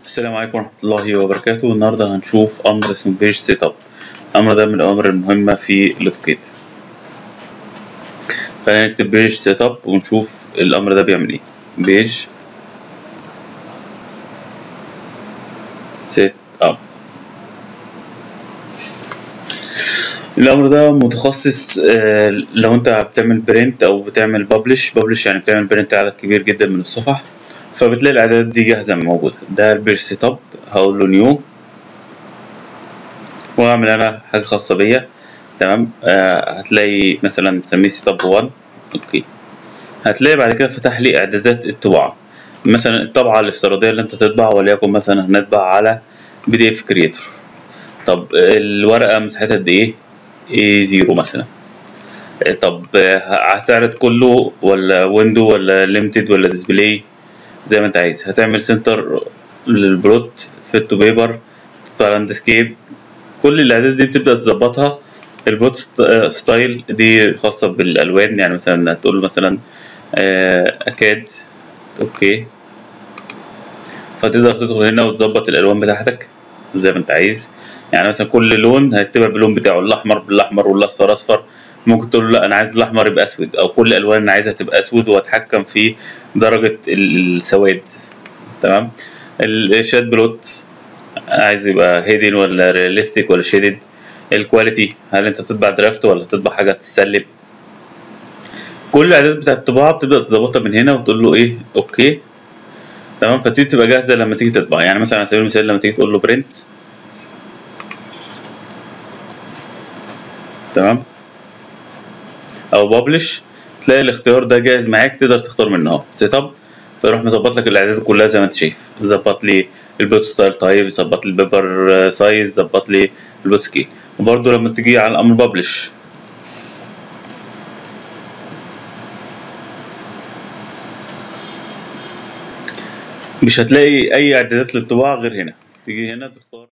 السلام عليكم ورحمة الله وبركاته النهاردة هنشوف أمر اسمه بيج سيت أب الأمر ده من الأوامر المهمة في الأوتوكاد خلينا نكتب بيج سيت أب ونشوف الأمر ده بيعمل إيه بيج سيت أب الأمر ده متخصص آه، لو أنت بتعمل برنت أو بتعمل ببلش ببلش يعني بتعمل برنت عدد كبير جدا من الصفح فبتلاقي الإعدادات دي جاهزة موجودة ده البيج سيت أب هقول له نيو واعمل انا حاجه خاصه بيا تمام آه هتلاقي مثلا نسميه سيت اب 1 اوكي هتلاقي بعد كده فتح لي اعدادات الطباعه مثلا الطبعه الافتراضيه اللي انت تطبع وليكن مثلا هنطبع على بي دي اف كريتور طب الورقه مساحتها قد ايه ايه زيرو مثلا آه، طب آه، هتعرض كله ولا ويندو ولا ليميتد ولا ديسبلاي زي ما انت عايز هتعمل سنتر للبلوت فيت تو بيبر لاندسكيب كل الاعداد دي بتبدا تظبطها البوت ست- ستايل دي خاصه بالالوان يعني مثلا هتقول مثلا آه، اكاد اوكي فتقدر تدخل هنا وتظبط الالوان بتاعتك زي ما انت عايز يعني مثلا كل لون هيتبع باللون بتاعه الاحمر بالاحمر والاصفر اصفر ممكن تقول له لا انا عايز الاحمر يبقى اسود او كل الالوان انا عايزها تبقى اسود واتحكم في درجه ال- السواد تمام الشاد بلوت عايز يبقى هيدن ولا رياليستيك ولا شيدد الكواليتي هل انت تطبع درافت ولا تطبع حاجه تتسلب كل الاعدادات بتاعت الطباعه بتبدا تظبطها من هنا وتقول له ايه اوكي تمام فتبتدي تبقى جاهزه لما تيجي تطبع يعني مثلا على سبيل المثال لما تيجي تقول له برنت تمام او ببلش تلاقي الاختيار ده جاهز معاك تقدر تختار منه اهو سيت اب فيروح مظبط لك الاعدادات كلها زي ما انت شايف ظبط لي البوت ستايل تايب ظبط لي البيبر سايز ظبط لي البوت سكيل وبرده لما تيجي على الامر ببلش مش هتلاقي اي اعدادات للطباعه غير هنا تيجي هنا تختار